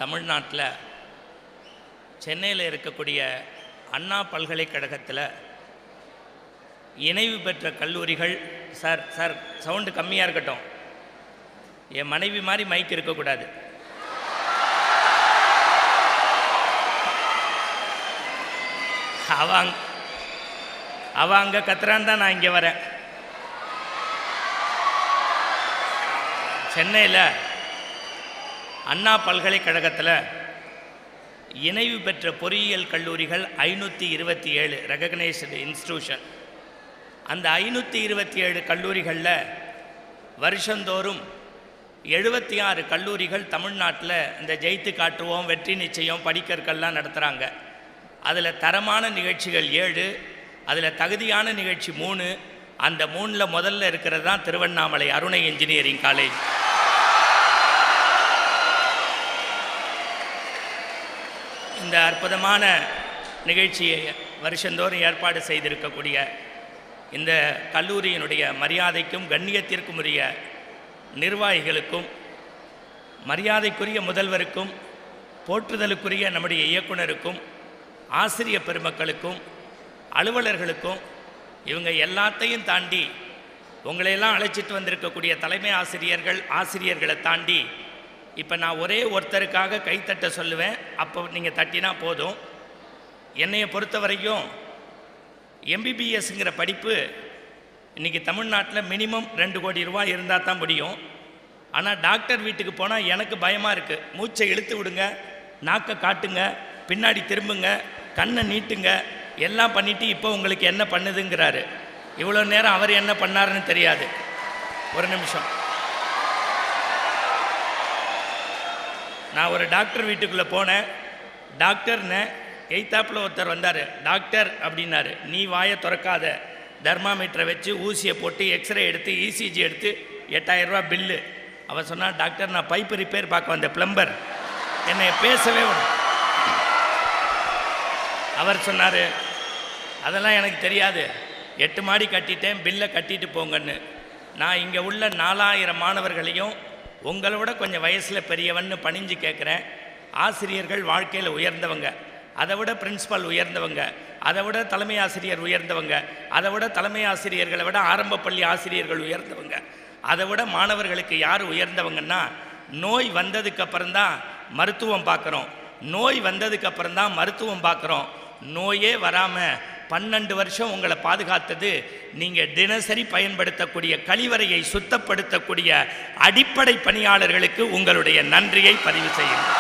தமிழ்நாட்டில் சென்னையில் இருக்கக்கூடிய அண்ணா பல்கலைக்கழகத்தில் இணைவு பெற்ற கல்லூரிகள் சார் சார் சவுண்டு கம்மியாக இருக்கட்டும் என் மனைவி மாதிரி மைக் இருக்கக்கூடாது அவ அங்க- அவ அங்கே கத்துறான்னு தான் நான் இங்கே வரேன் சென்னையில் அண்ணா பல்கலைக்கழகத்தில் இணைவு பெற்ற பொறியியல் கல்லூரிகள் ஐநூற்றி இருபத்தி ஏழு ரெகக்னைஸ்டு இன்ஸ்டியூஷன் அந்த ஐநூற்றி இருபத்தி ஏழு கல்லூரிகளில் வருஷந்தோறும் எழுபத்தி ஆறு கல்லூரிகள் தமிழ்நாட்டில் இந்த ஜெயித்து காட்டுவோம் வெற்றி நிச்சயம் படிக்கற்கள்லாம் நடத்துகிறாங்க அதில் தரமான நிகழ்ச்சிகள் ஏழு அதில் தகுதியான நிகழ்ச்சி மூணு அந்த மூணில் முதல்ல இருக்கிறது தான் திருவண்ணாமலை அருணை இன்ஜினியரிங் காலேஜ் இந்த அற்புதமான நிகழ்ச்சியை வருஷந்தோறும் ஏற்பாடு செய்திருக்கக்கூடிய இந்த கல்லூரியினுடைய மரியாதைக்கும் கண்ணியத்திற்கும் உரிய நிர்வாகிகளுக்கும் மரியாதைக்குரிய முதல்வருக்கும் போற்றுதலுக்குரிய நம்முடைய இயக்குனருக்கும் ஆசிரிய பெருமக்களுக்கும் அலுவலர்களுக்கும் இவங்க எல்லாத்தையும் தாண்டி உங்களையெல்லாம் அழைச்சிட்டு வந்திருக்கக்கூடிய தலைமை ஆசிரியர்கள் ஆசிரியர்களை தாண்டி இப்போ நான் ஒரே ஒருத்தருக்காக கைத்தட்ட சொல்லுவேன் அப்போ நீங்கள் தட்டினா போதும் என்னையை பொறுத்த வரைக்கும் எம்பிபிஎஸ்ங்கிற படிப்பு இன்றைக்கி தமிழ்நாட்டில் மினிமம் ரெண்டு கோடி ரூபாய் இருந்தால் தான் முடியும் ஆனால் டாக்டர் வீட்டுக்கு போனால் எனக்கு பயமாக இருக்குது மூச்சை இழுத்து விடுங்க நாக்கை காட்டுங்க பின்னாடி திரும்புங்க கண்ணை நீட்டுங்க எல்லாம் பண்ணிவிட்டு இப்போ உங்களுக்கு என்ன பண்ணுதுங்கிறாரு இவ்வளோ நேரம் அவர் என்ன பண்ணாருன்னு தெரியாது ஒரு நிமிஷம் நான் ஒரு டாக்டர் வீட்டுக்குள்ளே போனேன் டாக்டர்னு எய்த்தாப்பில் ஒருத்தர் வந்தார் டாக்டர் அப்படின்னாரு நீ வாயை திறக்காத தெர்மாமீட்டரை வச்சு ஊசியை போட்டு எக்ஸ்ரே எடுத்து இசிஜி எடுத்து எட்டாயிரம் ரூபாய் பில்லு அவன் சொன்னான் டாக்டர் நான் பைப்பு ரிப்பேர் பார்க்க வந்த பிளம்பர் என்னை பேசவே விடு." அவர் சொன்னார் அதெல்லாம் எனக்கு தெரியாது எட்டு மாடி கட்டிட்டேன் பில்லை கட்டிட்டு போங்கன்னு நான் இங்கே உள்ள நாலாயிரம் மாணவர்களையும் உங்களை விட கொஞ்சம் வயசில் பெரியவன்னு பணிஞ்சு கேட்குறேன் ஆசிரியர்கள் வாழ்க்கையில் உயர்ந்தவங்க அதை விட பிரின்சிபால் உயர்ந்தவங்க அதை விட தலைமை ஆசிரியர் உயர்ந்தவங்க அதை விட தலைமை ஆசிரியர்களை விட ஆரம்ப பள்ளி ஆசிரியர்கள் உயர்ந்தவங்க அதை விட மாணவர்களுக்கு யார் உயர்ந்தவங்கன்னா நோய் வந்ததுக்கு அப்புறம்தான் மருத்துவம் பார்க்குறோம் நோய் வந்ததுக்கு அப்புறம் தான் மருத்துவம் பார்க்குறோம் நோயே வராமல் பன்னெண்டு வருஷம் உங்களை பாதுகாத்தது நீங்கள் தினசரி பயன்படுத்தக்கூடிய கழிவறையை சுத்தப்படுத்தக்கூடிய அடிப்படை பணியாளர்களுக்கு உங்களுடைய நன்றியை பதிவு செய்யுங்கள்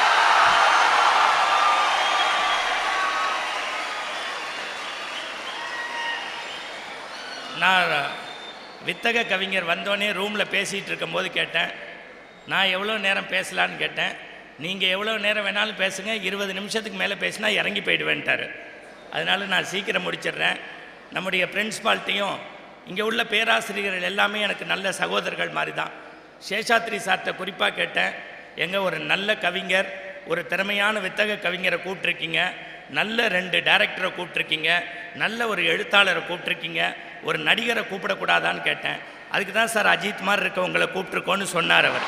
நான் வித்தக கவிஞர் வந்தோடனே ரூமில் பேசிகிட்டு இருக்கும்போது கேட்டேன் நான் எவ்வளோ நேரம் பேசலான்னு கேட்டேன் நீங்கள் எவ்வளோ நேரம் வேணாலும் பேசுங்க இருபது நிமிஷத்துக்கு மேலே பேசினா இறங்கி போயிடுவேன்ட்டார் அதனால நான் சீக்கிரம் முடிச்சிடுறேன் நம்முடைய பிரின்ஸ்பால்ட்டையும் இங்கே உள்ள பேராசிரியர்கள் எல்லாமே எனக்கு நல்ல சகோதரர்கள் மாதிரி தான் சேஷாத்ரி சார்கிட்ட குறிப்பாக கேட்டேன் எங்க ஒரு நல்ல கவிஞர் ஒரு திறமையான வித்தக கவிஞரை கூப்பிட்ருக்கீங்க நல்ல ரெண்டு டைரக்டரை கூப்பிட்ருக்கீங்க நல்ல ஒரு எழுத்தாளரை கூப்பிட்ருக்கீங்க ஒரு நடிகரை கூப்பிடக்கூடாதான்னு கேட்டேன் அதுக்கு தான் சார் அஜித் மாதிரி இருக்க உங்களை கூப்பிட்ருக்கோன்னு சொன்னார் அவர்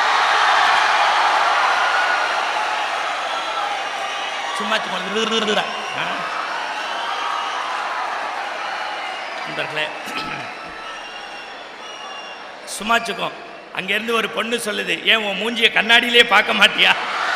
சும்மா சும்மா ஆ. நண்பர்களே சும்மாச்சுக்கும் அங்கேருந்து ஒரு பொண்ணு சொல்லுது ஏன் உன் மூஞ்சியை கண்ணாடியிலே பார்க்க மாட்டியா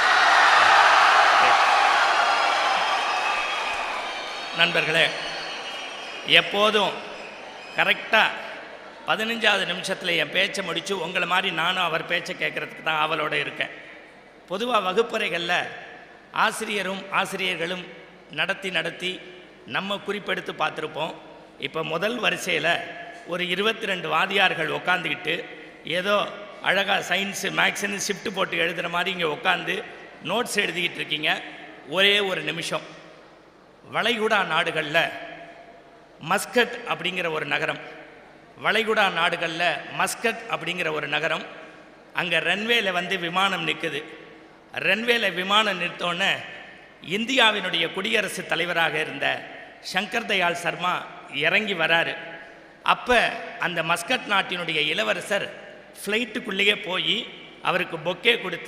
நண்பர்களே எப்போதும் கரெக்டாக பதினஞ்சாவது நிமிஷத்தில் என் பேச்சை முடித்து உங்களை மாதிரி நானும் அவர் பேச்சை கேட்குறதுக்கு தான் ஆவலோடு இருக்கேன் பொதுவாக வகுப்பறைகளில் ஆசிரியரும் ஆசிரியர்களும் நடத்தி நடத்தி நம்ம குறிப்பெடுத்து பார்த்துருப்போம் இப்போ முதல் வரிசையில் ஒரு இருபத்தி ரெண்டு வாதியார்கள் உக்காந்துக்கிட்டு ஏதோ அழகாக சயின்ஸு மேக்ஸுன்னு ஷிஃப்ட் போட்டு எழுதுகிற மாதிரி இங்கே உட்காந்து நோட்ஸ் எழுதிக்கிட்டு இருக்கீங்க ஒரே ஒரு நிமிஷம் வளைகுடா நாடுகளில் மஸ்கட் அப்படிங்கிற ஒரு நகரம் வளைகுடா நாடுகளில் மஸ்கட் அப்படிங்கிற ஒரு நகரம் அங்கே ரன்வேல வந்து விமானம் நிற்குது ரன்வேல விமானம் நிறுத்தோன்னே இந்தியாவினுடைய குடியரசுத் தலைவராக இருந்த சங்கர் தயாள் சர்மா இறங்கி வராரு அப்போ அந்த மஸ்கட் நாட்டினுடைய இளவரசர் ஃப்ளைட்டுக்குள்ளேயே போய் அவருக்கு பொக்கே கொடுத்து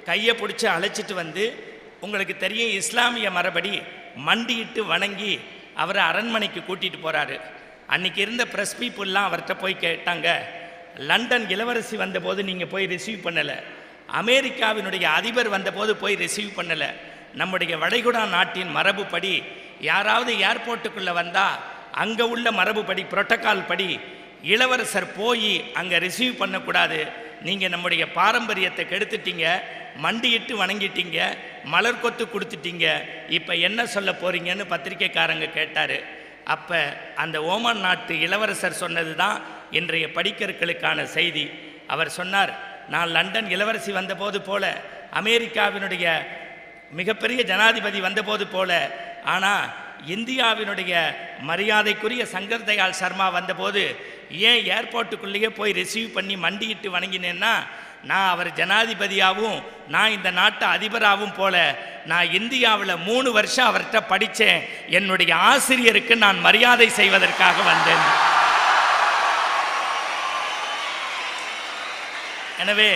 கையை பிடிச்சி அழைச்சிட்டு வந்து உங்களுக்கு தெரியும் இஸ்லாமிய மரபடி மண்டியிட்டு வணங்கி அவரை அரண்மனைக்கு கூட்டிகிட்டு போகிறாரு அன்னைக்கு இருந்த ப்ரெஸ் பீப்புளெலாம் அவர்கிட்ட போய் கேட்டாங்க லண்டன் இளவரசி வந்தபோது நீங்கள் போய் ரிசீவ் பண்ணலை அமெரிக்காவினுடைய அதிபர் வந்தபோது போய் ரிசீவ் பண்ணலை நம்முடைய வளைகுடா நாட்டின் மரபுப்படி யாராவது ஏர்போர்ட்டுக்குள்ளே வந்தால் அங்கே உள்ள மரபுப்படி புரோட்டோகால் படி இளவரசர் போய் அங்கே ரிசீவ் பண்ணக்கூடாது நீங்கள் நம்முடைய பாரம்பரியத்தை கெடுத்துட்டீங்க மண்டியிட்டு வணங்கிட்டீங்க மலர் கொத்து கொடுத்துட்டீங்க இப்போ என்ன சொல்ல போறீங்கன்னு பத்திரிக்கைக்காரங்க கேட்டார் அப்போ அந்த ஓமான் நாட்டு இளவரசர் சொன்னது தான் இன்றைய படிக்கற்களுக்கான செய்தி அவர் சொன்னார் நான் லண்டன் இளவரசி வந்தபோது போல அமெரிக்காவினுடைய மிகப்பெரிய ஜனாதிபதி வந்தபோது போல ஆனால் இந்தியாவினுடைய மரியாதைக்குரிய சங்கர் தயாள் சர்மா வந்தபோது ஏன் ஏர்போர்ட்டுக்குள்ளேயே போய் ரிசீவ் பண்ணி மண்டியிட்டு வணங்கினேன்னா நான் அவர் ஜனாதிபதியாகவும் நான் இந்த நாட்டு அதிபராகவும் போல நான் இந்தியாவில் மூணு வருஷம் அவர்கிட்ட படித்தேன் என்னுடைய ஆசிரியருக்கு நான் மரியாதை செய்வதற்காக வந்தேன் எனவே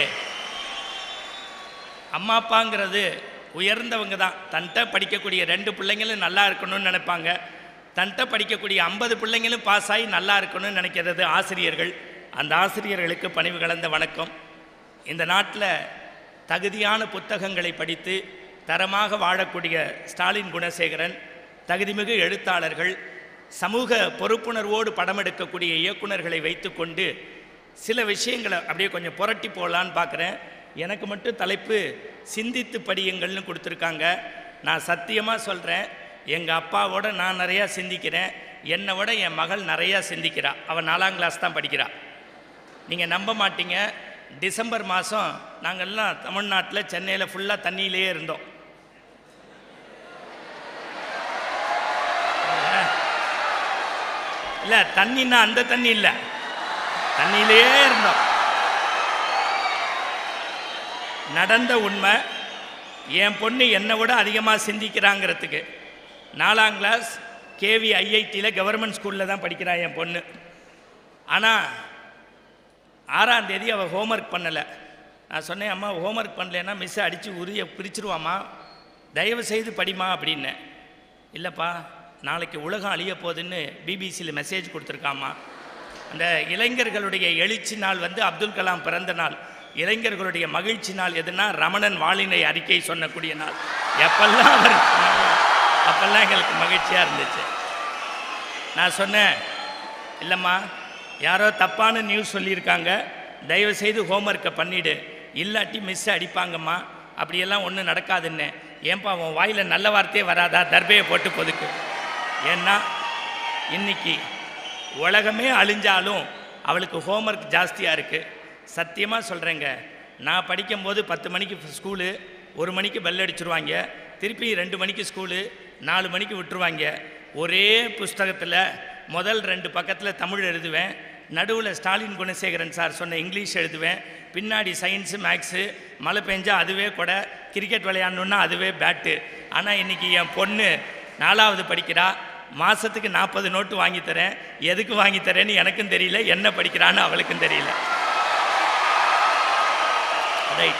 அம்மா அப்பாங்கிறது உயர்ந்தவங்க தான் தன்ட்ட படிக்கக்கூடிய ரெண்டு பிள்ளைங்களும் நல்லா இருக்கணும்னு நினைப்பாங்க தன்ட்ட படிக்கக்கூடிய ஐம்பது பிள்ளைங்களும் பாஸ் ஆகி நல்லா இருக்கணும்னு நினைக்கிறது ஆசிரியர்கள் அந்த ஆசிரியர்களுக்கு பணிவு கலந்த வணக்கம் இந்த நாட்டில் தகுதியான புத்தகங்களை படித்து தரமாக வாழக்கூடிய ஸ்டாலின் குணசேகரன் தகுதிமிகு எழுத்தாளர்கள் சமூக பொறுப்புணர்வோடு படம் எடுக்கக்கூடிய இயக்குனர்களை வைத்துக்கொண்டு சில விஷயங்களை அப்படியே கொஞ்சம் புரட்டி போடலான்னு பார்க்குறேன் எனக்கு மட்டும் தலைப்பு சிந்தித்து படியுங்கள்னு கொடுத்துருக்காங்க நான் சத்தியமாக சொல்கிறேன் எங்கள் அப்பாவோட நான் நிறையா சிந்திக்கிறேன் என்னை விட என் மகள் நிறையா சிந்திக்கிறா அவள் நாலாம் கிளாஸ் தான் படிக்கிறா நீங்கள் நம்ப மாட்டீங்க டிசம்பர் மாதம் நாங்கள்லாம் தமிழ்நாட்டில் சென்னையில் ஃபுல்லாக தண்ணியிலேயே இருந்தோம் இல்லை தண்ணின்னா அந்த தண்ணி இல்லை தண்ணியிலேயே இருந்தோம் நடந்த உண்மை என் பொண்ணு என்னை விட அதிகமாக சிந்திக்கிறாங்கிறதுக்கு நாலாம் கிளாஸ் கேவி ஐஐடியில் கவர்மெண்ட் ஸ்கூலில் தான் படிக்கிறா என் பொண்ணு ஆனால் ஆறாம் தேதி அவள் ஹோம்ஒர்க் பண்ணலை நான் சொன்னேன் அம்மா ஹோம்ஒர்க் பண்ணலைன்னா மிஸ் அடித்து உரிய பிரிச்சிருவாம்மா தயவு செய்து படிமா அப்படின்னேன் இல்லைப்பா நாளைக்கு உலகம் அழிய போகுதுன்னு பிபிசியில் மெசேஜ் கொடுத்துருக்காம்மா அந்த இளைஞர்களுடைய எழுச்சி நாள் வந்து அப்துல் கலாம் பிறந்த நாள் இளைஞர்களுடைய மகிழ்ச்சி நாள் எதுனா ரமணன் வாளினை அறிக்கை சொன்னக்கூடிய நாள் எப்பெல்லாம் அவர் சொன்னாரோ, அப்பெல்லாம் எங்களுக்கு மகிழ்ச்சியாக இருந்துச்சு நான் சொன்னேன் இல்லைம்மா யாரோ தப்பான நியூஸ் சொல்லியிருக்காங்க தயவு செய்து ஹோம்ஒர்க்கை பண்ணிவிடு இல்லாட்டி மிஸ் அடிப்பாங்கம்மா அப்படியெல்லாம் ஒன்றும் நடக்காதுன்னு ஏன்பா உன் வாயில் நல்ல வார்த்தையே வராதா தர்பையை போட்டு பொதுக்கு ஏன்னா இன்னைக்கு உலகமே அழிஞ்சாலும் அவளுக்கு ஹோம்ஒர்க் ஜாஸ்தியாக இருக்குது சத்தியமாக சொல்கிறேங்க நான் படிக்கும்போது பத்து மணிக்கு ஸ்கூலு ஒரு மணிக்கு பெல் அடிச்சிருவாங்க திருப்பி ரெண்டு மணிக்கு ஸ்கூலு நாலு மணிக்கு விட்டுருவாங்க ஒரே புஸ்தகத்தில் முதல் ரெண்டு பக்கத்தில் தமிழ் எழுதுவேன் நடுவில் ஸ்டாலின் குணசேகரன் சார் சொன்ன இங்கிலீஷ் எழுதுவேன் பின்னாடி சயின்ஸு மேக்ஸு மழை பெஞ்சா அதுவே கொடை கிரிக்கெட் விளையாடணுன்னா அதுவே பேட்டு ஆனால் இன்றைக்கி என் பொண்ணு நாலாவது படிக்கிறா மாதத்துக்கு நாற்பது நோட்டு வாங்கி தரேன் எதுக்கு வாங்கி தரேன்னு எனக்கும் தெரியல என்ன படிக்கிறான்னு அவளுக்கும் தெரியல ரைட்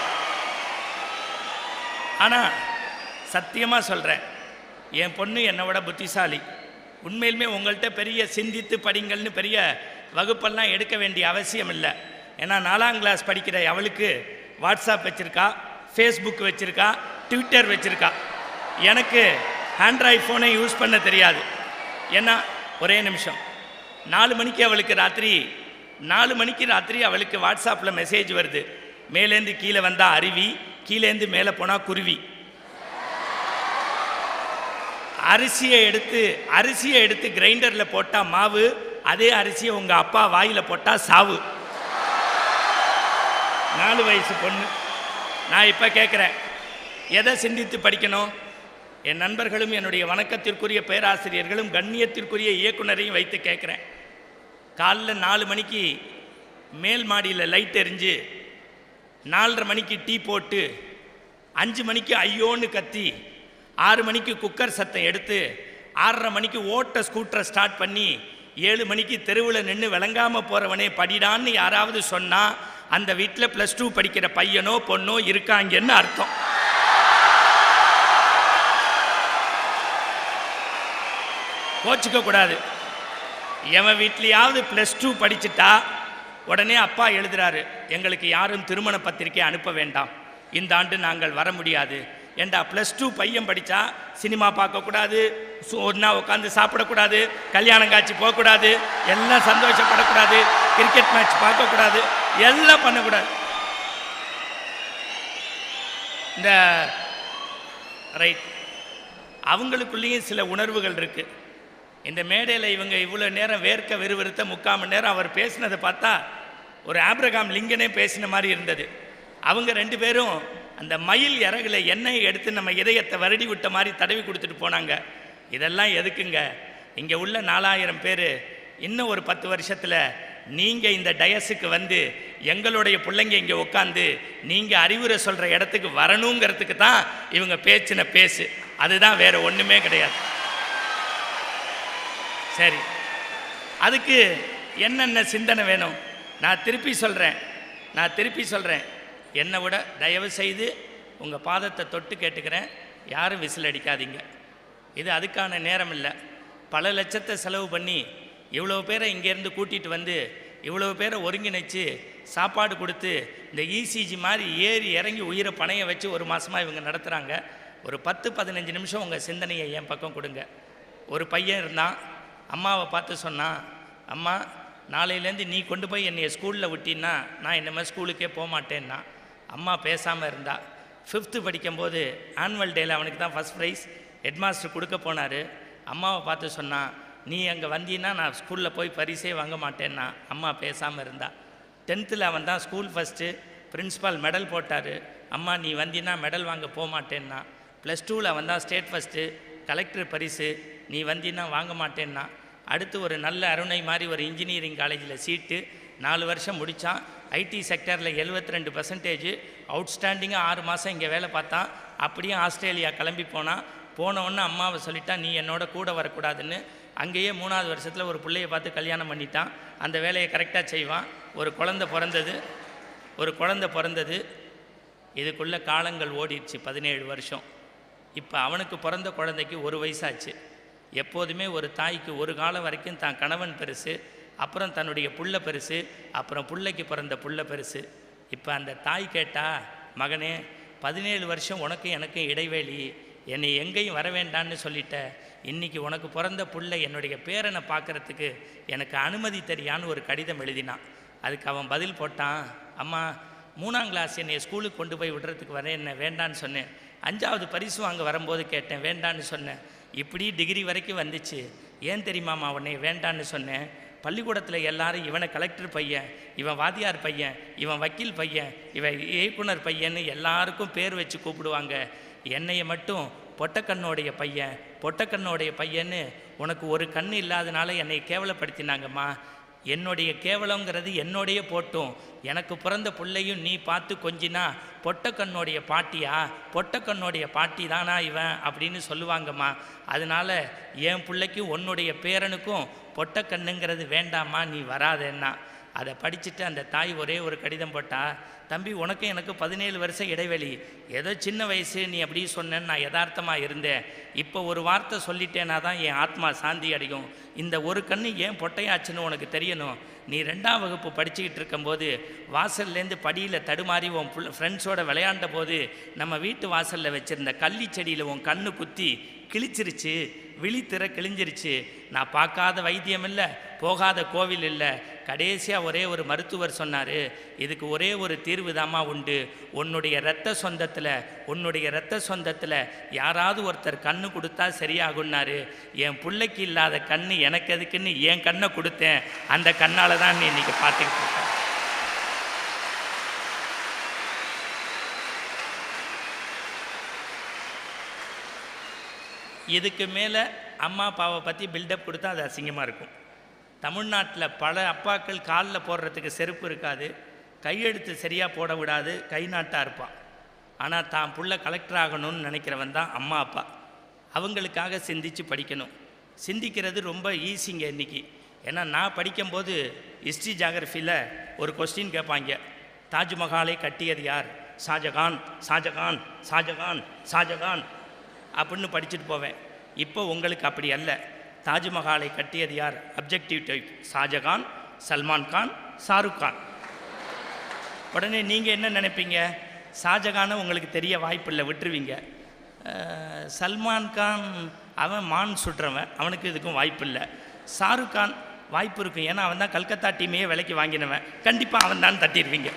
ஆனால் சத்தியமாக சொல்கிறேன் என் பொண்ணு என்னை விட புத்திசாலி உண்மையிலுமே உங்கள்கிட்ட பெரிய சிந்தித்து படிங்கள்னு பெரிய வகுப்பெல்லாம் எடுக்க வேண்டிய அவசியம் இல்லை ஏன்னா நாலாம் கிளாஸ் படிக்கிற அவளுக்கு வாட்ஸ்அப் வச்சுருக்கா ஃபேஸ்புக் வச்சுருக்கா ட்விட்டர் வச்சுருக்கா எனக்கு ஆண்ட்ராய்ட் ஃபோனை யூஸ் பண்ண தெரியாது ஏன்னா ஒரே நிமிஷம் நாலு மணிக்கு அவளுக்கு ராத்திரி நாலு மணிக்கு ராத்திரி அவளுக்கு வாட்ஸ்அப்பில் மெசேஜ் வருது மேலேந்து கீழே வந்தால் அருவி கீழேந்து மேலே போனால் குருவி அரிசியை எடுத்து அரிசியை எடுத்து கிரைண்டரில் போட்டால் மாவு அதே அரிசியை உங்கள் அப்பா வாயில் போட்டால் சாவு நாலு வயசு பொண்ணு நான் இப்போ கேட்குறேன் எதை சிந்தித்து படிக்கணும் என் நண்பர்களும் என்னுடைய வணக்கத்திற்குரிய பேராசிரியர்களும் கண்ணியத்திற்குரிய இயக்குனரையும் வைத்து கேட்குறேன் காலைல நாலு மணிக்கு மேல் மாடியில் லைட் எரிஞ்சு நாலரை மணிக்கு டீ போட்டு அஞ்சு மணிக்கு ஐயோன்னு கத்தி ஆறு மணிக்கு குக்கர் சத்தம் எடுத்து ஆறரை மணிக்கு ஓட்ட ஸ்கூட்டரை ஸ்டார்ட் பண்ணி ஏழு மணிக்கு தெருவில் நின்று விளங்காமல் போகிறவனே படிடான்னு யாராவது சொன்னால் அந்த வீட்டில் ப்ளஸ் டூ படிக்கிற பையனோ பொண்ணோ இருக்காங்கன்னு அர்த்தம் கோச்சிக்க கூடாது எவன் வீட்லேயாவது ப்ளஸ் டூ படிச்சுட்டா உடனே அப்பா எழுதுறாரு எங்களுக்கு யாரும் திருமண பத்திரிக்கை அனுப்ப வேண்டாம் இந்த ஆண்டு நாங்கள் வர முடியாது ஏண்டா ப்ளஸ் டூ பையன் படித்தா சினிமா பார்க்கக்கூடாது சு- ஒண்ணா உட்காந்து சாப்பிடக்கூடாது கல்யாணம் காட்சி போகக்கூடாது எல்லாம் சந்தோஷப்படக்கூடாது கிரிக்கெட் மேட்ச் பார்க்கக்கூடாது எல்லாம் பண்ணக்கூடாது இந்த ரைட் அவங்களுக்குள்ளேயும் சில உணர்வுகள் இருக்குது இந்த மேடையில் இவங்க இவ்வளோ நேரம் வேர்க்க விறுவிறுத்த முக்கால் மணி நேரம் அவர் பேசினதை பார்த்தா ஒரு ஆப்ரகாம் லிங்கனே பேசின மாதிரி இருந்தது அவங்க ரெண்டு பேரும் அந்த மயில் இறகுல எண்ணெயை எடுத்து நம்ம இதயத்தை வருடி விட்ட மாதிரி தடவி கொடுத்துட்டு போனாங்க இதெல்லாம் எதுக்குங்க இங்கே உள்ள நாலாயிரம் பேர் இன்னும் ஒரு பத்து வருஷத்தில் நீங்கள் இந்த டயஸுக்கு வந்து எங்களுடைய பிள்ளைங்க இங்கே உட்காந்து நீங்கள் அறிவுரை சொல்கிற இடத்துக்கு வரணுங்கிறதுக்கு தான் இவங்க பேச்சின பேசு அதுதான் வேற ஒன்றுமே கிடையாது சரி அதுக்கு என்னென்ன சிந்தனை வேணும் நான் திருப்பி சொல்கிறேன் நான் திருப்பி சொல்கிறேன் என்னை விட தயவு செய்து உங்கள் பாதத்தை தொட்டு கேட்டுக்கிறேன் யாரும் விசில் அடிக்காதீங்க இது அதுக்கான நேரம் இல்லை பல லட்சத்தை செலவு பண்ணி இவ்வளோ பேரை இங்கேருந்து கூட்டிகிட்டு வந்து இவ்வளோ பேரை ஒருங்கிணைச்சு சாப்பாடு கொடுத்து இந்த இசிஜி மாதிரி ஏறி இறங்கி உயிரை பணைய வச்சு ஒரு மாதமாக இவங்க நடத்துகிறாங்க ஒரு பத்து பதினஞ்சு நிமிஷம் உங்கள் சிந்தனையை என் பக்கம் கொடுங்க ஒரு பையன் இருந்தான் அம்மாவை பார்த்து சொன்னான் அம்மா நாளையிலேருந்து நீ கொண்டு போய் என்னைய ஸ்கூலில் விட்டின்னா நான் இனிமேல் ஸ்கூலுக்கே போக மாட்டேன்னா அம்மா பேசாமல் இருந்தா ஃபிஃப்த்து படிக்கும்போது ஆனுவல் டேயில் அவனுக்கு தான் ஃபஸ்ட் ப்ரைஸ் ஹெட்மாஸ்டர் கொடுக்க போனார் அம்மாவை பார்த்து சொன்னான் நீ அங்கே வந்தீன்னா நான் ஸ்கூலில் போய் பரிசே வாங்க மாட்டேன்னா அம்மா பேசாமல் இருந்தா டென்த்தில் அவன் தான் ஸ்கூல் ஃபஸ்ட்டு பிரின்ஸிபால் மெடல் போட்டார் அம்மா நீ வந்தீன்னா மெடல் வாங்க போக மாட்டேன்னா ப்ளஸ் டூவில் அவன் தான் ஸ்டேட் ஃபஸ்ட்டு கலெக்டர் பரிசு நீ வந்தீன்னா வாங்க மாட்டேன்னா அடுத்து ஒரு நல்ல அருணை மாதிரி ஒரு இன்ஜினியரிங் காலேஜில் சீட்டு நாலு வருஷம் முடித்தான் ஐடி செக்டரில் 72% ரெண்டு பர்சன்டேஜ் அவுட்ஸ்டாண்டிங்காக ஆறு மாதம் இங்கே வேலை பார்த்தான் அப்படியே ஆஸ்திரேலியா கிளம்பி போனான் போன உடனே அம்மாவை சொல்லிட்டா நீ என்னோட கூட வரக்கூடாதுன்னு அங்கேயே மூணாவது வருஷத்தில் ஒரு பிள்ளைய பார்த்து கல்யாணம் பண்ணிட்டான் அந்த வேலையை கரெக்டாக செய்வான் ஒரு குழந்தை பிறந்தது ஒரு குழந்தை பிறந்தது இதுக்குள்ள காலங்கள் ஓடிடுச்சு பதினேழு வருஷம் இப்போ அவனுக்கு பிறந்த குழந்தைக்கு ஒரு வயசாச்சு எப்போதுமே ஒரு தாய்க்கு ஒரு காலம் வரைக்கும் தான் கணவன் பெருசு அப்புறம் தன்னுடைய புள்ள பெருசு அப்புறம் புள்ளைக்கு பிறந்த புள்ள பெருசு இப்போ அந்த தாய் கேட்டா மகனே பதினேழு வருஷம் உனக்கும் எனக்கும் இடைவெளி என்னை எங்கேயும் வர வேண்டான்னு சொல்லிட்ட இன்னைக்கு உனக்கு பிறந்த புள்ள என்னுடைய பேரனை பார்க்கறதுக்கு எனக்கு அனுமதி தெரியான்னு ஒரு கடிதம் எழுதினான் அதுக்கு அவன் பதில் போட்டான் அம்மா மூணாம் கிளாஸ் என்னை ஸ்கூலுக்கு கொண்டு போய் விடுறதுக்கு வரேன் என்ன வேண்டான்னு சொன்னேன் அஞ்சாவது பரிசு வாங்க வரும்போது கேட்டேன் வேண்டான்னு சொன்னேன் இப்படி டிகிரி வரைக்கும் வந்துச்சு ஏன் தெரியுமாம்மா உன்னை வேண்டான்னு சொன்னேன் பள்ளிக்கூடத்தில் எல்லாரும் இவனை கலெக்டர் பையன் இவன் வாத்தியார் பையன் இவன் வக்கீல் பையன் இவன் இயக்குனர் பையன்னு எல்லாருக்கும் பேர் வச்சு கூப்பிடுவாங்க என்னைய மட்டும் பொட்டக்கண்ணோடைய பையன் பொட்டக்கண்ணோடைய பையன்னு உனக்கு ஒரு கண் இல்லாதனால என்னை கேவலப்படுத்தினாங்கம்மா என்னுடைய கேவலங்கிறது என்னோடைய போட்டும் எனக்கு பிறந்த பிள்ளையும் நீ பார்த்து கொஞ்சினா பொட்டக்கண்ணோடைய பாட்டியா பொட்டக்கண்ணோடைய பாட்டி தானா இவன் அப்படின்னு சொல்லுவாங்கம்மா அதனால என் பிள்ளைக்கு உன்னுடைய பேரனுக்கும் பொட்டக்கண்ணுங்கிறது வேண்டாம்மா நீ வராதேன்னா அதை படிச்சுட்டு அந்த தாய் ஒரே ஒரு கடிதம் போட்டா தம்பி உனக்கும் எனக்கு பதினேழு வருஷம் இடைவெளி ஏதோ சின்ன வயசு நீ அப்படி சொன்னேன்னு நான் யதார்த்தமாக இருந்தேன் இப்போ ஒரு வார்த்தை சொல்லிட்டேனா தான் என் ஆத்மா சாந்தி அடையும் இந்த ஒரு கண்ணு ஏன் பொட்டையாச்சுன்னு உனக்கு தெரியணும் நீ ரெண்டாம் வகுப்பு படிச்சுக்கிட்டு இருக்கும்போது வாசல்லேருந்து படியில் தடுமாறி உன் புள்ள ஃப்ரெண்ட்ஸோட விளையாண்ட போது நம்ம வீட்டு வாசலில் வச்சுருந்த கள்ளி செடியில் உன் கண்ணு குத்தி கிழிச்சிருச்சு விழித்திர கிழிஞ்சிருச்சு நான் பார்க்காத வைத்தியம் இல்லை போகாத கோவில் இல்லை கடைசியாக ஒரே ஒரு மருத்துவர் சொன்னார் இதுக்கு ஒரே ஒரு தீர்வு தாம்மா உண்டு உன்னுடைய இரத்த சொந்தத்தில் உன்னுடைய இரத்த சொந்தத்தில் யாராவது ஒருத்தர் கண்ணு கொடுத்தா சரியாகுன்னாரு என் பிள்ளைக்கு இல்லாத கண்ணு எனக்கு எதுக்குன்னு என் கண்ணை கொடுத்தேன் அந்த கண்ணால் தான் நீ இன்னைக்கு பார்த்துக்கிட்டு இருக்க இதுக்கு மேலே அம்மா அப்பாவை பற்றி பில்டப் கொடுத்தா அது அசிங்கமாக இருக்கும் தமிழ்நாட்டில் பல அப்பாக்கள் காலில் போடுறதுக்கு செருப்பு இருக்காது கையெழுத்து சரியாக போட விடாது கை நாட்டாக இருப்பான் ஆனால் தான் புள்ள கலெக்டர் ஆகணும்னு நினைக்கிறவன் தான் அம்மா அப்பா அவங்களுக்காக சிந்திச்சு படிக்கணும் சிந்திக்கிறது ரொம்ப ஈஸிங்க இன்னைக்கு ஏன்னா நான் படிக்கும்போது ஹிஸ்ட்ரி ஜாகிரஃபியில் ஒரு கொஸ்டின் கேட்பாங்க தாஜ்மஹாலை கட்டியது யார் ஷாஜகான் ஷாஜகான் ஷாஜகான் ஷாஜகான் அப்படின்னு படிச்சுட்டு போவேன் இப்போ உங்களுக்கு அப்படி அல்ல தாஜ்மஹாலை கட்டியது யார் அப்ஜெக்டிவ் டைப் ஷாஜகான் சல்மான் கான் ஷாருக் கான் உடனே நீங்கள் என்ன நினைப்பீங்க ஷாஜகானை உங்களுக்கு தெரிய வாய்ப்பில்லை விட்டுருவீங்க அஹ், சல்மான் கான் அவன் மான் சுடுறவன் அவனுக்கு இதுக்கும் வாய்ப்பில்லை ஷாருக் கான் வாய்ப்பு இருக்கும் ஏன்னா அவன் தான் கல்கத்தா டீமையே விலைக்கு வாங்கினவன் கண்டிப்பாக அவன் தான் தட்டிடுவீங்க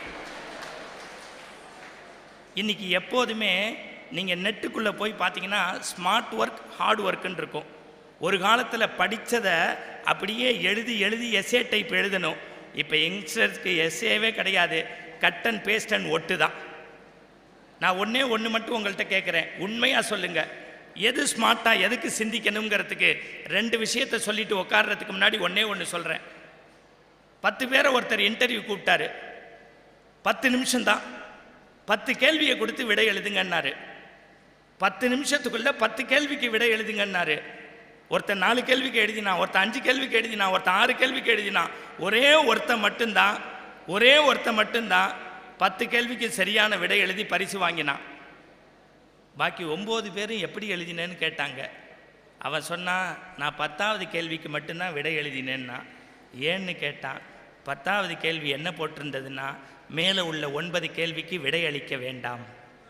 இன்னைக்கு எப்போதுமே நீங்கள் நெட்டுக்குள்ளே போய் பார்த்தீங்கன்னா ஸ்மார்ட் ஒர்க் ஹார்ட் ஒர்க்குன்னு இருக்கும் ஒரு காலத்தில் படித்ததை அப்படியே எழுதி எழுதி எஸ்ஏ டைப் எழுதணும் இப்போ யங்ஸ்டர்ஸ்க்கு எஸ்ஏவே கிடையாது கட் அண்ட் பேஸ்ட் அண்ட் ஒட்டு தான் நான் ஒன்றே ஒன்று மட்டும் உங்கள்கிட்ட கேட்குறேன் உண்மையாக சொல்லுங்கள் எது ஸ்மார்ட்டாக எதுக்கு சிந்திக்கணுங்கிறதுக்கு ரெண்டு விஷயத்தை சொல்லிட்டு உட்கார்றதுக்கு முன்னாடி ஒன்றே ஒன்று சொல்கிறேன் பத்து பேரை ஒருத்தர் இன்டர்வியூ கூப்பிட்டாரு பத்து நிமிஷம்தான் பத்து கேள்வியை கொடுத்து விடை எழுதுங்கன்னாரு பத்து நிமிஷத்துக்குள்ள பத்து கேள்விக்கு விடை எழுதுங்கன்னாரு ஒருத்தன் நாலு கேள்விக்கு எழுதினான் ஒருத்தன் அஞ்சு கேள்விக்கு எழுதினான் ஒருத்தன் ஆறு கேள்விக்கு எழுதினான் ஒரே ஒருத்தன் மட்டும்தான் ஒரே ஒருத்தன் மட்டும்தான் பத்து கேள்விக்கு சரியான விடை எழுதி பரிசு வாங்கினான் பாக்கி ஒம்பது பேரும் எப்படி எழுதினேன்னு கேட்டாங்க அவன் சொன்னான் நான் பத்தாவது கேள்விக்கு மட்டும்தான் விடை எழுதினேன்னா ஏன்னு கேட்டான் பத்தாவது கேள்வி என்ன போட்டிருந்ததுன்னா மேலே உள்ள ஒன்பது கேள்விக்கு விடை அளிக்க வேண்டாம்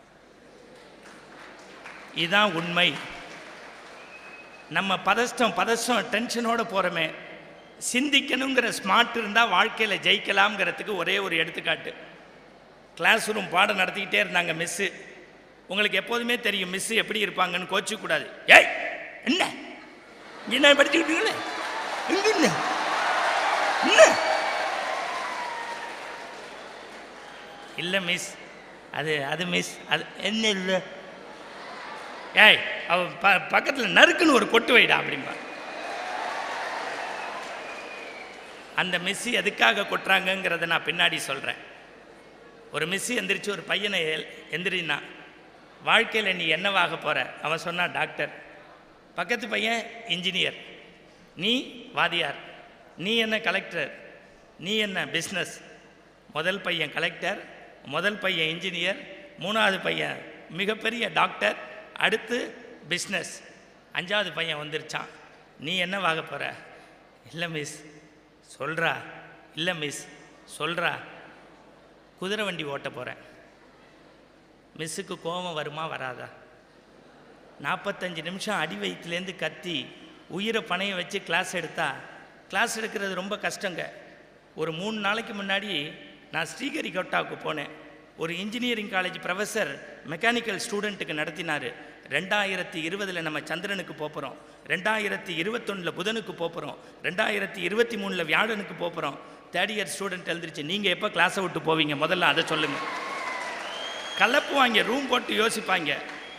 இதான் உண்மை நம்ம பதஷ்டம் பதஷ்டம் டென்ஷனோட போகிறோமே சிந்திக்கணுங்கிற ஸ்மார்ட் இருந்தால் வாழ்க்கையில் ஜெயிக்கலாம்ங்கிறதுக்கு ஒரே ஒரு எடுத்துக்காட்டு கிளாஸ் ரூம் பாடம் நடத்திக்கிட்டே இருந்தாங்க மிஸ்ஸு உங்களுக்கு எப்போதுமே தெரியும் மிஸ்ஸு எப்படி இருப்பாங்கன்னு கோச்சிக்கூடாது ஏய் என்ன என்ன படிச்சுக்கிட்டீங்களே எங்க என்ன என்ன இல்லை மிஸ் அது அது மிஸ் அது என்ன இல்லை ஏய் அவ ப பக்கத்தில் நறுக்குன்னு ஒரு கொட்டு வைடா அப்படிம்பா அந்த மிஸ்ஸு எதுக்காக கொட்டுறாங்கங்கிறத நான் பின்னாடி சொல்கிறேன் ஒரு மிஸ்ஸு எந்திரிச்சு ஒரு பையனை எல்- எந்திரினா வாழ்க்கையில் நீ என்னவாக போகிற அவன் சொன்னான் டாக்டர் பக்கத்து பையன் இன்ஜினியர் நீ வாதியார் நீ என்ன கலெக்டர் நீ என்ன பிஸ்னஸ் முதல் பையன் கலெக்டர் முதல் பையன் இன்ஜினியர் மூணாவது பையன் மிகப்பெரிய டாக்டர் அடுத்து பிஸ்னஸ் அஞ்சாவது பையன் வந்துருச்சான் நீ என்னவாக போகிற இல்லை மிஸ் சொல்கிறா இல்லை மிஸ் சொல்கிறா குதிரை வண்டி ஓட்ட போகிறேன் மிஸ்ஸுக்கு கோபம் வருமா வராதா நாற்பத்தஞ்சு நிமிஷம் அடி வயிற்றுலேருந்து கத்தி உயிரை பணைய வச்சு கிளாஸ் எடுத்தா கிளாஸ் எடுக்கிறது ரொம்ப கஷ்டங்க ஒரு மூணு நாளைக்கு முன்னாடி நான் ஸ்ரீஹரிகோட்டாவுக்கு போனேன் ஒரு இன்ஜினியரிங் காலேஜ் ப்ரொஃபஸர் மெக்கானிக்கல் ஸ்டூடெண்ட்டுக்கு நடத்தினார் ரெண்டாயிரத்தி இருபதில் நம்ம சந்திரனுக்கு போகிறோம் ரெண்டாயிரத்தி இருபத்தொன்னில் புதனுக்கு போகிறோம் ரெண்டாயிரத்தி இருபத்தி மூணில் வியாழனுக்கு போகிறோம் தேர்ட் இயர் ஸ்டூடெண்ட் எழுந்திருச்சு நீங்கள் எப்போ கிளாஸை விட்டு போவீங்க முதல்ல அதை சொல்லுங்கள் கலப்புவாங்க ரூம் போட்டு யோசிப்பாங்க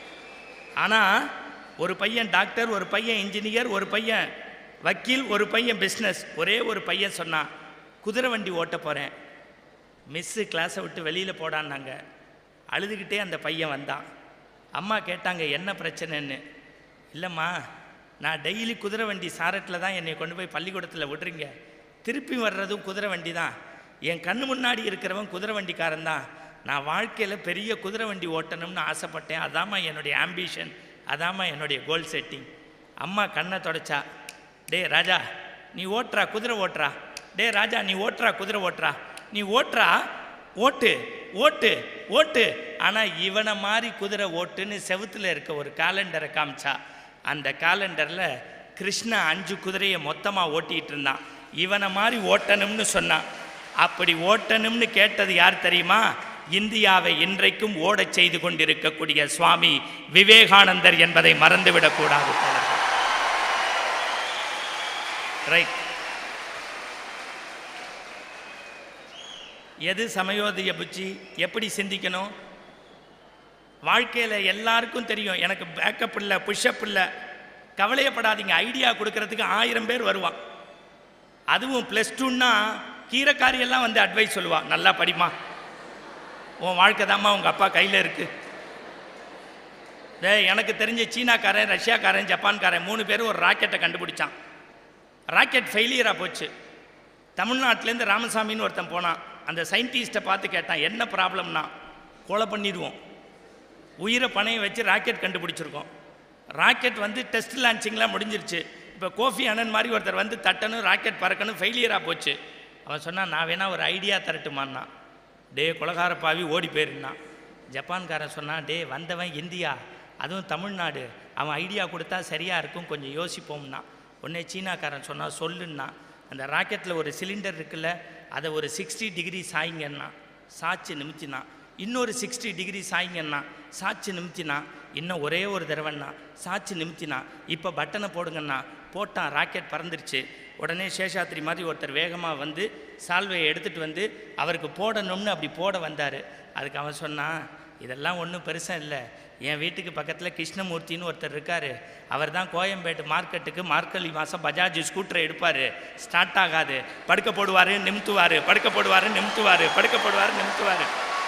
ஆனால் ஒரு பையன் டாக்டர் ஒரு பையன் இன்ஜினியர் ஒரு பையன் வக்கீல் ஒரு பையன் பிஸ்னஸ் ஒரே ஒரு பையன் சொன்னான் குதிரை வண்டி ஓட்ட போகிறேன் மிஸ்ஸு கிளாஸை விட்டு வெளியில் போடான்னாங்க அழுதுகிட்டே அந்த பையன் வந்தான் அம்மா கேட்டாங்க என்ன பிரச்சனைன்னு இல்லைம்மா நான் டெய்லி குதிரை வண்டி சாரட்டில் தான் என்னை கொண்டு போய் பள்ளிக்கூடத்தில் விடுறீங்க திருப்பி வர்றதும் குதிரை வண்டி தான் என் கண்ணு முன்னாடி இருக்கிறவன் குதிரை வண்டிக்காரன் தான் நான் வாழ்க்கையில் பெரிய குதிரை வண்டி ஓட்டணும்னு ஆசைப்பட்டேன் அதாம்மா என்னுடைய ஆம்பிஷன் அதாம்மா என்னுடைய கோல் செட்டிங் அம்மா கண்ணை தொடச்சா டே ராஜா நீ ஓட்டுறா குதிரை ஓட்டுறா டே ராஜா நீ ஓட்டுறா குதிரை ஓட்டுறா நீ ஓட்டுறா ஓட்டு ஓட்டு ஓட்டு ஆனால் இவனை மாதிரி குதிரை ஓட்டுன்னு செவுத்துல இருக்க ஒரு காலண்டரை காமிச்சா அந்த காலண்டரில் கிருஷ்ணா அஞ்சு குதிரையை மொத்தமாக ஓட்டிகிட்டு இருந்தான் இவனை மாதிரி ஓட்டணும்னு சொன்னான் அப்படி ஓட்டணும்னு கேட்டது யார் தெரியுமா இந்தியாவை இன்றைக்கும் ஓடச் செய்து கொண்டிருக்கக்கூடிய சுவாமி விவேகானந்தர் என்பதை மறந்துவிடக்கூடாது ரைட் எது சமயோதய புச்சி எப்படி சிந்திக்கணும் வாழ்க்கையில் எல்லாருக்கும் தெரியும் எனக்கு பேக்கப் இல்லை புஷ்அப் இல்லை கவலையப்படாதீங்க ஐடியா கொடுக்கறதுக்கு ஆயிரம் பேர் வருவான் அதுவும் ப்ளஸ் டூன்னா கீரைக்காரி எல்லாம் வந்து அட்வைஸ் சொல்லுவா நல்லா படிமா உன் வாழ்க்கை தாம்மா உங்கள் அப்பா கையில் இருக்கு டேய் எனக்கு தெரிஞ்ச சீனாக்காரன் ரஷ்யாக்காரன் ஜப்பான்காரன் மூணு பேரும் ஒரு ராக்கெட்டை கண்டுபிடிச்சான் ராக்கெட் ஃபெயிலியராக போச்சு தமிழ்நாட்டிலேருந்து ராமசாமின்னு ஒருத்தன் போனான் அந்த சயின்டிஸ்ட்டை பார்த்து கேட்டான் என்ன ப்ராப்ளம்னா கொலை பண்ணிடுவோம் உயிரை பணையை வச்சு ராக்கெட் கண்டுபிடிச்சிருக்கோம் ராக்கெட் வந்து டெஸ்ட் லான்ச்சிங்லாம் முடிஞ்சிருச்சு இப்போ கோஃபி அனன் மாதிரி ஒருத்தர் வந்து தட்டணும் ராக்கெட் பறக்கணும் ஃபெயிலியராக போச்சு அவன் சொன்னான் நான் வேணா ஒரு ஐடியா தரட்டுமான்னா டே குலகார பாவி ஓடி போயிருந்தான் ஜப்பான்காரன் சொன்னான் டே வந்தவன் இந்தியா அதுவும் தமிழ்நாடு அவன் ஐடியா கொடுத்தா சரியாக இருக்கும் கொஞ்சம் யோசிப்போம்னா உடனே சீனாக்காரன் சொன்னான் சொல்லுன்னா அந்த ராக்கெட்டில் ஒரு சிலிண்டர் இருக்குல்ல அதை ஒரு சிக்ஸ்டி டிகிரி சாய்ங்கன்னா சாய்ச்சி நிமித்தினான் இன்னொரு சிக்ஸ்டி டிகிரி சாய்ங்கன்னா சாய்ச்சி நிமித்தினா இன்னும் ஒரே ஒரு தடவைன்னா சாய்ச்சி நிமித்தினா இப்போ பட்டனை போடுங்கண்ணா போட்டான் ராக்கெட் பறந்துருச்சு உடனே சேஷாத்ரி மாதிரி ஒருத்தர் வேகமாக வந்து சால்வையை எடுத்துகிட்டு வந்து அவருக்கு போடணும்னு அப்படி போட வந்தார் அதுக்கு அவன் சொன்னான் இதெல்லாம் ஒன்றும் பெருசாக இல்லை என் வீட்டுக்கு பக்கத்தில் கிருஷ்ணமூர்த்தின்னு ஒருத்தர் இருக்கார் அவர் தான் கோயம்பேட்டு மார்க்கெட்டுக்கு மார்கழி மாதம் பஜாஜ் ஸ்கூட்டரை எடுப்பார் ஸ்டார்ட் ஆகாது படுக்க போடுவார் நிமித்துவார் படுக்க போடுவார் நிமித்துவார் படுக்க போடுவார் நிமித்துவார்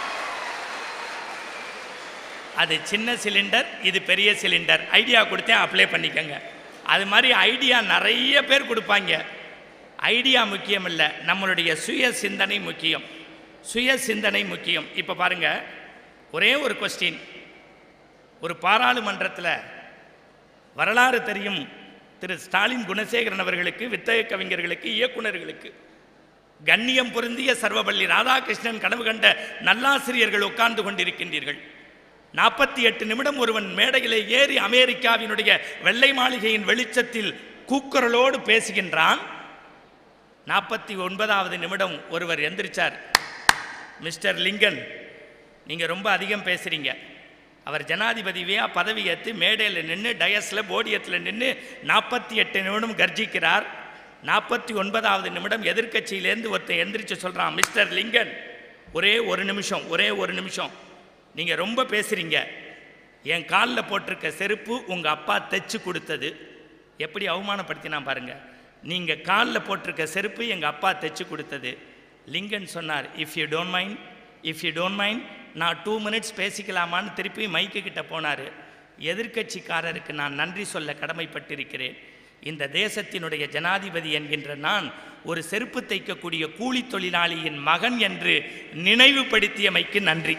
அது சின்ன சிலிண்டர் இது பெரிய சிலிண்டர் ஐடியா கொடுத்தேன் அப்ளை பண்ணிக்கோங்க அது மாதிரி ஐடியா நிறைய பேர் கொடுப்பாங்க ஐடியா முக்கியம் இல்லை நம்மளுடைய சுய சிந்தனை முக்கியம் சுய சிந்தனை முக்கியம் இப்போ பாருங்க ஒரே ஒரு கொஸ்டின் ஒரு பாராளுமன்றத்தில் வரலாறு தெரியும் திரு ஸ்டாலின் குணசேகரன் அவர்களுக்கு வித்தக கவிஞர்களுக்கு இயக்குனர்களுக்கு கண்ணியம் பொருந்திய சர்வபள்ளி ராதாகிருஷ்ணன் கனவு கண்ட நல்லாசிரியர்கள் உட்கார்ந்து கொண்டிருக்கின்றீர்கள் நாற்பத்தி எட்டு நிமிடம் ஒருவன் மேடையிலே ஏறி அமெரிக்காவினுடைய வெள்ளை மாளிகையின் வெளிச்சத்தில் கூக்குரலோடு பேசுகின்றான் நாற்பத்தி ஒன்பதாவது நிமிடம் ஒருவர் எந்திரிச்சார் மிஸ்டர் லிங்கன் நீங்கள் ரொம்ப அதிகம் பேசுகிறீங்க அவர் ஜனாதிபதியா பதவி ஏற்று மேடையில் நின்று டயஸில் போடியத்தில் நின்று நாற்பத்தி எட்டு நிமிடம் கர்ஜிக்கிறார் நாற்பத்தி ஒன்பதாவது நிமிடம் எதிர்க்கட்சியிலேருந்து ஒருத்தன் எந்திரிச்சு சொல்கிறான் மிஸ்டர் லிங்கன் ஒரே ஒரு நிமிஷம் ஒரே ஒரு நிமிஷம் நீங்கள் ரொம்ப பேசுகிறீங்க என் காலில் போட்டிருக்க செருப்பு உங்கள் அப்பா தைச்சு கொடுத்தது எப்படி அவமானப்படுத்தினா பாருங்க நீங்கள் காலில் போட்டிருக்க செருப்பு எங்கள் அப்பா தைச்சு கொடுத்தது லிங்கன் சொன்னார் if you don't mind if you don't mind நான் டூ மினிட்ஸ் பேசிக்கலாமான்னு திருப்பி மைக்கு கிட்ட போனார் எதிர்க்கட்சிக்காரருக்கு நான் நன்றி சொல்ல கடமைப்பட்டிருக்கிறேன் இந்த தேசத்தினுடைய ஜனாதிபதி என்கின்ற நான் ஒரு செருப்பு தைக்கக்கூடிய கூலி தொழிலாளியின் மகன் என்று நினைவுபடுத்தியமைக்கு நன்றி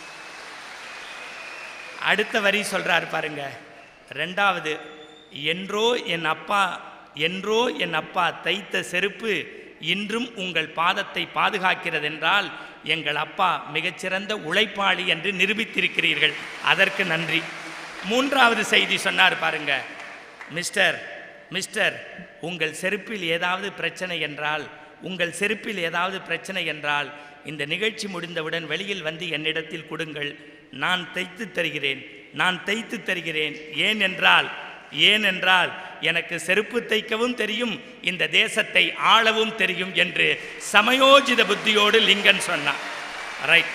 அடுத்த வரி சொல்றார் பாருங்க ரெண்டாவது என்றோ என் அப்பா என்றோ என் அப்பா தைத்த செருப்பு இன்றும் உங்கள் பாதத்தை பாதுகாக்கிறது என்றால் எங்கள் அப்பா மிகச்சிறந்த உழைப்பாளி என்று நிரூபித்திருக்கிறீர்கள் அதற்கு நன்றி மூன்றாவது செய்தி சொன்னார் பாருங்க மிஸ்டர் மிஸ்டர் உங்கள் செருப்பில் ஏதாவது பிரச்சனை என்றால் உங்கள் செருப்பில் ஏதாவது பிரச்சனை என்றால் இந்த நிகழ்ச்சி முடிந்தவுடன் வெளியில் வந்து என்னிடத்தில் கொடுங்கள் நான் தைத்து தருகிறேன் நான் தைத்து தருகிறேன் ஏன் என்றால் ஏன் என்றால் எனக்கு செருப்பு தைக்கவும் தெரியும் இந்த தேசத்தை ஆளவும் தெரியும் என்று சமயோஜித புத்தியோடு லிங்கன் சொன்னான் ரைட்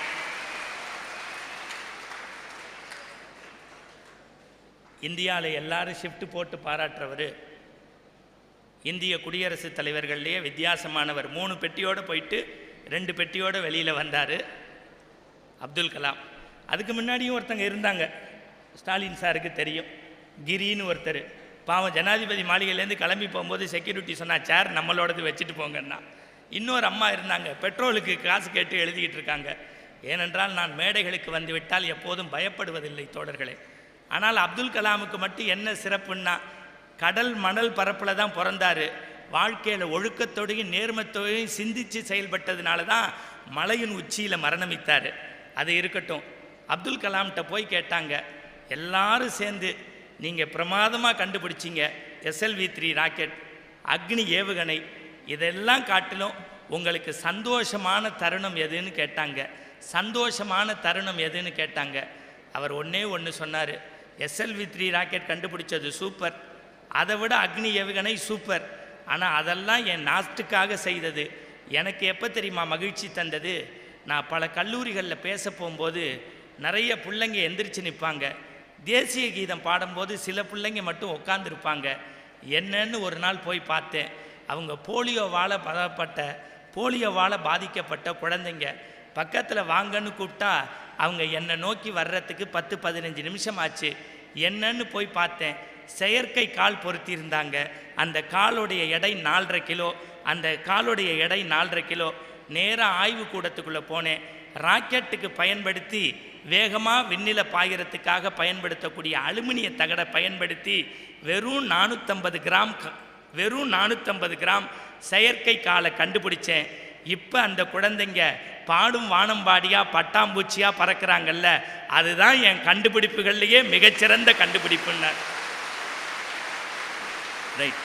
இந்தியாவில் எல்லாரும் ஷிஃப்ட் போட்டு பாராட்டுறவர் இந்திய குடியரசுத் தலைவர்கள்லேயே வித்தியாசமானவர் மூணு பெட்டியோடு போயிட்டு ரெண்டு பெட்டியோடு வெளியில் வந்தார் அப்துல் கலாம் அதுக்கு முன்னாடியும் ஒருத்தங்க இருந்தாங்க ஸ்டாலின் சாருக்கு தெரியும் கிரின்னு ஒருத்தர் பாவம் ஜனாதிபதி மாளிகையிலேருந்து கிளம்பி போகும்போது செக்யூரிட்டி சொன்னா சேர் நம்மளோடது வச்சுட்டு போங்கன்னா இன்னொரு அம்மா இருந்தாங்க பெட்ரோலுக்கு காசு கேட்டு எழுதிக்கிட்டு இருக்காங்க ஏனென்றால் நான் மேடைகளுக்கு வந்து விட்டால் எப்போதும் பயப்படுவதில்லை தோழர்களே ஆனால் அப்துல் கலாமுக்கு மட்டும் என்ன சிறப்புன்னா கடல் மணல் பரப்பில் தான் பிறந்தாரு வாழ்க்கையில் ஒழுக்கத்தோடையும் நேர்மத்தோடையும் சிந்திச்சு செயல்பட்டதுனால தான் மலையின் உச்சியில் மரணமித்தார் அது இருக்கட்டும் அப்துல் கலாம்கிட்ட போய் கேட்டாங்க எல்லாரும் சேர்ந்து நீங்கள் பிரமாதமாக கண்டுபிடிச்சிங்க எஸ்எல்வி த்ரீ ராக்கெட் அக்னி ஏவுகணை இதெல்லாம் காட்டிலும் உங்களுக்கு சந்தோஷமான தருணம் எதுன்னு கேட்டாங்க சந்தோஷமான தருணம் எதுன்னு கேட்டாங்க அவர் ஒன்றே ஒன்று சொன்னார் எஸ்எல்வி த்ரீ ராக்கெட் கண்டுபிடிச்சது சூப்பர் அதை விட அக்னி ஏவுகணை சூப்பர் ஆனால் அதெல்லாம் என் நாட்டுக்காக செய்தது எனக்கு எப்போ தெரியுமா மகிழ்ச்சி தந்தது நான் பல கல்லூரிகளில் பேச போகும்போது நிறைய பிள்ளைங்க எந்திரிச்சு நிற்பாங்க தேசிய கீதம் பாடும்போது சில பிள்ளைங்க மட்டும் உட்காந்துருப்பாங்க என்னன்னு ஒரு நாள் போய் பார்த்தேன் அவங்க போலியோவால் பதப்பட்ட போலியோவால் பாதிக்கப்பட்ட குழந்தைங்க பக்கத்தில் வாங்கன்னு கூப்பிட்டா அவங்க என்னை நோக்கி வர்றதுக்கு பத்து பதினஞ்சு நிமிஷம் ஆச்சு என்னன்னு போய் பார்த்தேன் செயற்கை கால் பொருத்தியிருந்தாங்க அந்த காலுடைய எடை நாலரை கிலோ அந்த காலுடைய எடை நாலரை கிலோ நேராக ஆய்வு கூடத்துக்குள்ளே போனேன் ராக்கெட்டுக்கு பயன்படுத்தி வேகமாக விண்ணில பாயறதுக்காக பயன்படுத்தக்கூடிய அலுமினிய தகடை பயன்படுத்தி வெறும் நானூற்றம்பது கிராம் க- வெறும் நானூற்றம்பது கிராம் செயற்கை காலை கண்டுபிடிச்சேன் இப்போ அந்த குழந்தைங்க பாடும் வானம்பாடியா பட்டாம்பூச்சியா பறக்கிறாங்கல்ல அதுதான் என் கண்டுபிடிப்புகள்லேயே மிகச்சிறந்த கண்டுபிடிப்புன்னார் ரைட்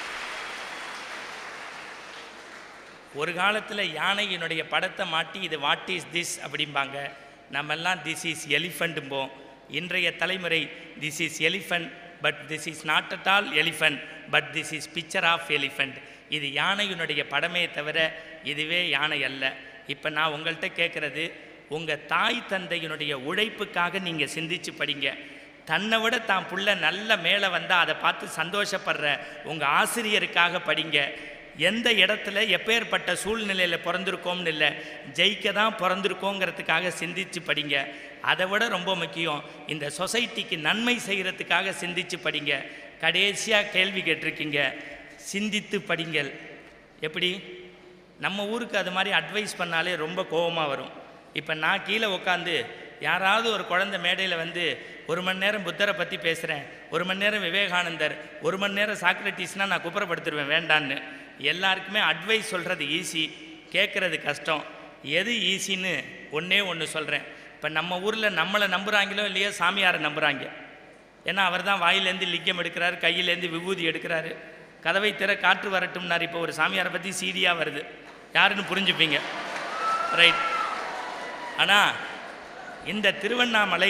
ஒரு காலத்தில் யானையினுடைய படத்தை மாட்டி இது வாட் இஸ் திஸ் அப்படிம்பாங்க நம்மெல்லாம் திஸ் இஸ் எலிஃபண்ட்டும்போம் இன்றைய தலைமுறை this is elephant but this is not at all elephant but this is picture of elephant இது யானையினுடைய படமே தவிர இதுவே யானை அல்ல இப்போ நான் உங்கள்கிட்ட கேட்குறது உங்கள் தாய் தந்தையினுடைய உழைப்புக்காக நீங்கள் சிந்திச்சு படிங்க தன்னை விட தான் புள்ள நல்ல மேலே வந்தால் அதை பார்த்து சந்தோஷப்படுற உங்கள் ஆசிரியருக்காக படிங்க எந்த இடத்துல எப்பேற்பட்ட சூழ்நிலையில் பிறந்திருக்கோம்னு இல்லை ஜெயிக்க தான் பிறந்திருக்கோங்கிறதுக்காக சிந்திச்சு படிங்க அதை விட ரொம்ப முக்கியம் இந்த சொசைட்டிக்கு நன்மை செய்கிறதுக்காக சிந்திச்சு படிங்க கடைசியாக கேள்வி கேட்டிருக்கீங்க சிந்தித்து படிங்கள் எப்படி நம்ம ஊருக்கு அது மாதிரி அட்வைஸ் பண்ணாலே ரொம்ப கோபமாக வரும் இப்போ நான் கீழே உட்காந்து யாராவது ஒரு குழந்தை மேடையில் வந்து ஒரு மணி நேரம் புத்தரை பற்றி பேசுகிறேன் ஒரு மணி நேரம் விவேகானந்தர் ஒரு மணி நேரம் சாக்ரட்டிஸ்னால் நான் குப்புறப்படுத்திடுவேன் வேண்டான்னு எல்லாருக்குமே அட்வைஸ் சொல்கிறது ஈஸி கேட்குறது கஷ்டம் எது ஈஸின்னு ஒன்றே ஒன்று சொல்கிறேன் இப்போ நம்ம ஊரில் நம்மளை நம்புகிறாங்களோ இல்லையோ சாமியாரை நம்புகிறாங்க ஏன்னா அவர் தான் வாயிலேருந்து லிங்கம் எடுக்கிறாரு கையிலேருந்து விபூதி எடுக்கிறாரு கதவை திற காற்று வரட்டும்னார் இப்போ ஒரு சாமியாரை பற்றி சீடியாக வருது யாருன்னு புரிஞ்சுப்பீங்க ரைட் ஆனால் இந்த திருவண்ணாமலை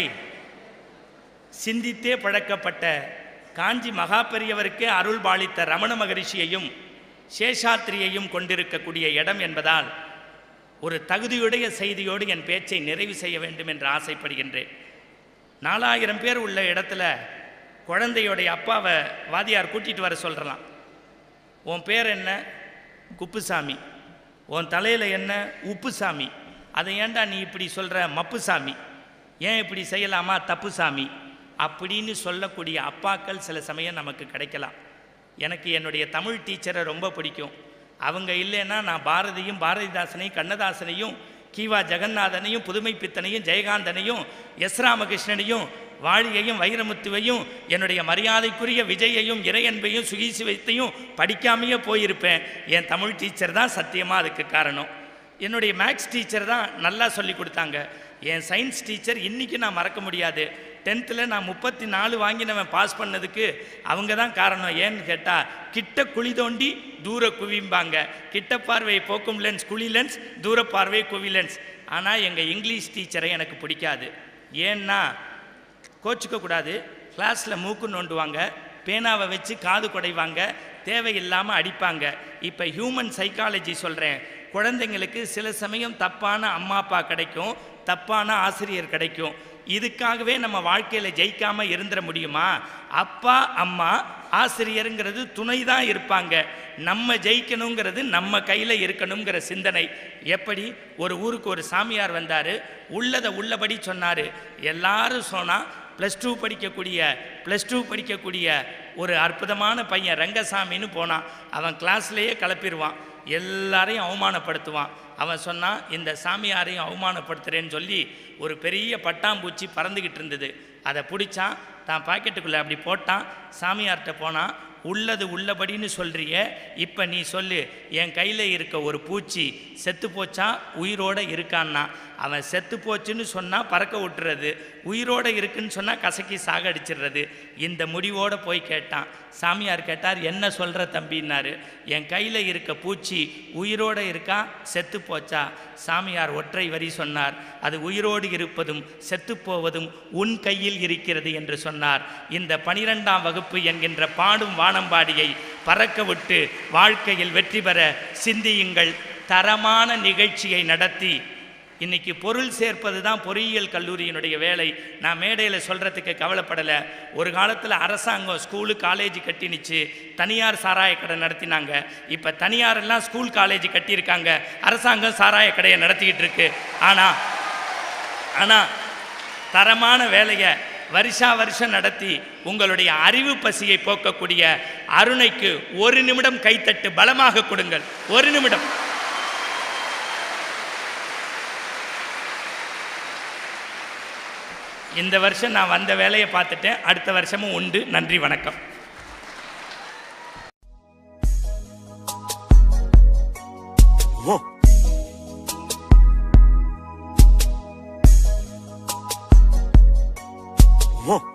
சிந்தித்தே பழக்கப்பட்ட காஞ்சி மகாபெரியவருக்கே அருள் பாலித்த ரமண மகரிஷியையும் சேஷாத்திரியையும் கொண்டிருக்கக்கூடிய இடம் என்பதால் ஒரு தகுதியுடைய செய்தியோடு என் பேச்சை நிறைவு செய்ய வேண்டும் என்று ஆசைப்படுகின்றேன் நாலாயிரம் பேர் உள்ள இடத்துல குழந்தையோடைய அப்பாவை வாதியார் கூட்டிகிட்டு வர சொல்கிறலாம் உன் பேர் என்ன குப்புசாமி உன் தலையில் என்ன உப்புசாமி அதை ஏன்டா நீ இப்படி சொல்கிற மப்புசாமி ஏன் இப்படி செய்யலாமா தப்புசாமி அப்படின்னு சொல்லக்கூடிய அப்பாக்கள் சில சமயம் நமக்கு கிடைக்கலாம் எனக்கு என்னுடைய தமிழ் டீச்சரை ரொம்ப பிடிக்கும் அவங்க இல்லைன்னா நான் பாரதியும் பாரதிதாசனையும் கண்ணதாசனையும் கீவா ஜெகநாதனையும் புதுமை பித்தனையும் ஜெயகாந்தனையும் எஸ் ராமகிருஷ்ணனையும் வாழியையும் வைரமுத்துவையும் என்னுடைய மரியாதைக்குரிய விஜயையும் இறையன்பையும் சுகீசிவத்தையும் படிக்காமையே போயிருப்பேன் என் தமிழ் டீச்சர் தான் சத்தியமாக அதுக்கு காரணம் என்னுடைய மேக்ஸ் டீச்சர் தான் நல்லா சொல்லி கொடுத்தாங்க என் சயின்ஸ் டீச்சர் இன்றைக்கி நான் மறக்க முடியாது டென்த்தில் நான் முப்பத்தி நாலு வாங்கினவன் பாஸ் பண்ணதுக்கு அவங்க தான் காரணம் ஏன்னு கேட்டால் கிட்ட குழி தோண்டி தூர குவிம்பாங்க கிட்ட பார்வை போக்கும் லென்ஸ் குழி லென்ஸ் தூர பார்வை குவி லென்ஸ் ஆனால் எங்கள் இங்கிலீஷ் டீச்சரை எனக்கு பிடிக்காது ஏன்னா கோச்சிக்க கூடாது கிளாஸில் மூக்கு நோண்டுவாங்க பேனாவை வச்சு காது குடைவாங்க தேவையில்லாமல் அடிப்பாங்க இப்போ ஹியூமன் சைக்காலஜி சொல்கிறேன் குழந்தைங்களுக்கு சில சமயம் தப்பான அம்மா அப்பா கிடைக்கும் தப்பான ஆசிரியர் கிடைக்கும் இதுக்காகவே நம்ம வாழ்க்கையில் ஜெயிக்காமல் இருந்துட முடியுமா அப்பா அம்மா ஆசிரியருங்கிறது துணை தான் இருப்பாங்க நம்ம ஜெயிக்கணுங்கிறது நம்ம கையில் இருக்கணுங்கிற சிந்தனை எப்படி ஒரு ஊருக்கு ஒரு சாமியார் வந்தார் உள்ளதை உள்ளபடி சொன்னார் எல்லாரும் சொன்னால் ப்ளஸ் டூ படிக்கக்கூடிய ப்ளஸ் டூ படிக்கக்கூடிய ஒரு அற்புதமான பையன் ரங்கசாமின்னு போனான் அவன் கிளாஸ்லேயே கிளப்பிடுவான் எல்லாரையும் அவமானப்படுத்துவான் அவன் சொன்னான் இந்த சாமியாரையும் அவமானப்படுத்துகிறேன்னு சொல்லி ஒரு பெரிய பட்டாம்பூச்சி பறந்துக்கிட்டு இருந்தது அதை பிடிச்சான் தான் பாக்கெட்டுக்குள்ளே அப்படி போட்டான் சாமியார்கிட்ட போனான் உள்ளது உள்ளபடின்னு சொல்றியே இப்போ நீ சொல்லு என் கையில் இருக்க ஒரு பூச்சி செத்து போச்சா உயிரோட இருக்கான்னா அவன் செத்து போச்சுன்னு சொன்னால் பறக்க விட்டுறது உயிரோட இருக்குன்னு சொன்னால் கசக்கி சாகடிச்சிடுறது இந்த முடிவோடு போய் கேட்டான் சாமியார் கேட்டார் என்ன சொல்கிற தம்பின்னாரு என் கையில் இருக்க பூச்சி உயிரோட இருக்கா செத்து போச்சா சாமியார் ஒற்றை வரி சொன்னார் அது உயிரோடு இருப்பதும் செத்து போவதும் உன் கையில் இருக்கிறது என்று சொன்னார் இந்த பனிரெண்டாம் வகுப்பு என்கின்ற பாடும் வானம்பாடியை பறக்க விட்டு வாழ்க்கையில் வெற்றி பெற சிந்தியுங்கள் தரமான நிகழ்ச்சியை நடத்தி இன்னைக்கு பொருள் சேர்ப்பது தான் பொறியியல் கல்லூரியினுடைய வேலை நான் மேடையில் சொல்கிறதுக்கு கவலைப்படலை ஒரு காலத்தில் அரசாங்கம் ஸ்கூலு காலேஜ் கட்டினுச்சு தனியார் சாராய கடை நடத்தினாங்க இப்போ தனியார் எல்லாம் ஸ்கூல் காலேஜ் கட்டியிருக்காங்க அரசாங்கம் சாராய கடையை நடத்திக்கிட்டு இருக்கு ஆனால் ஆனால் தரமான வேலையை வருஷா வருஷம் நடத்தி உங்களுடைய அறிவு பசியை போக்கக்கூடிய அருணைக்கு ஒரு நிமிடம் கைத்தட்டு பலமாக கொடுங்கள் ஒரு நிமிடம் இந்த வருஷம் நான் வந்த வேலையை பார்த்துட்டேன் அடுத்த வருஷமும் உண்டு நன்றி வணக்கம் Whoa. Whoa.